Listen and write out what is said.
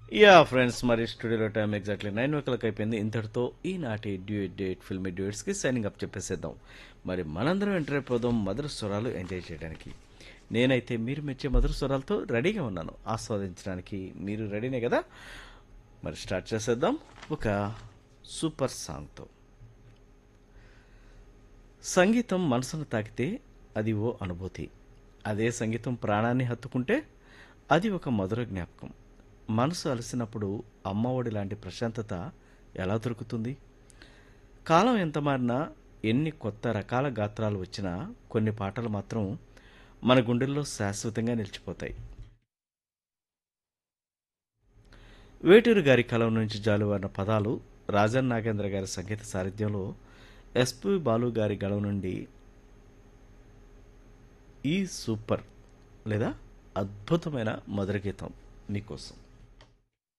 yeah friends మరి స్టూడియోలో time exactly nine o'clock అయిపోయింది ఇంతటితో ఈనాటి డ్యూట్ డేట్ ఫిల్మీ డ్యూట్స్కి సైనింగ్ అప్ చెప్పేసేద్దాం మరి మనందరం ఎంటర్ అయిపోదాం మధుర స్వరాలు ఎంజాయ్ చేయడానికి నేనైతే మీరు మెచ్చే మధుర స్వరాలతో రెడీగా ఉన్నాను ఆస్వాదించడానికి మీరు రెడీనే కదా మరి స్టార్ట్ చేసేద్దాం ఒక సూపర్ సాంగ్తో సంగీతం మనసును తాకితే అది ఓ అనుభూతి అదే సంగీతం ప్రాణాన్ని హత్తుకుంటే అది ఒక మధుర జ్ఞాపకం మనసు అలసినప్పుడు అమ్మఒడి లాంటి ప్రశాంతత ఎలా దొరుకుతుంది కాలం ఎంత మారినా ఎన్ని కొత్త రకాల గాత్రాలు వచ్చినా కొన్ని పాటలు మాత్రం మన గుండెల్లో శాశ్వతంగా నిలిచిపోతాయి వేటూరు గారి కలం నుంచి జాలువారిన పదాలు రాజన్ నాగేంద్ర గారి సంగీత సారథ్యంలో ఎస్పి బాలు గారి గళం నుండి ఈ సూపర్ లేదా అద్భుతమైన మధుర గీతం మీకోసం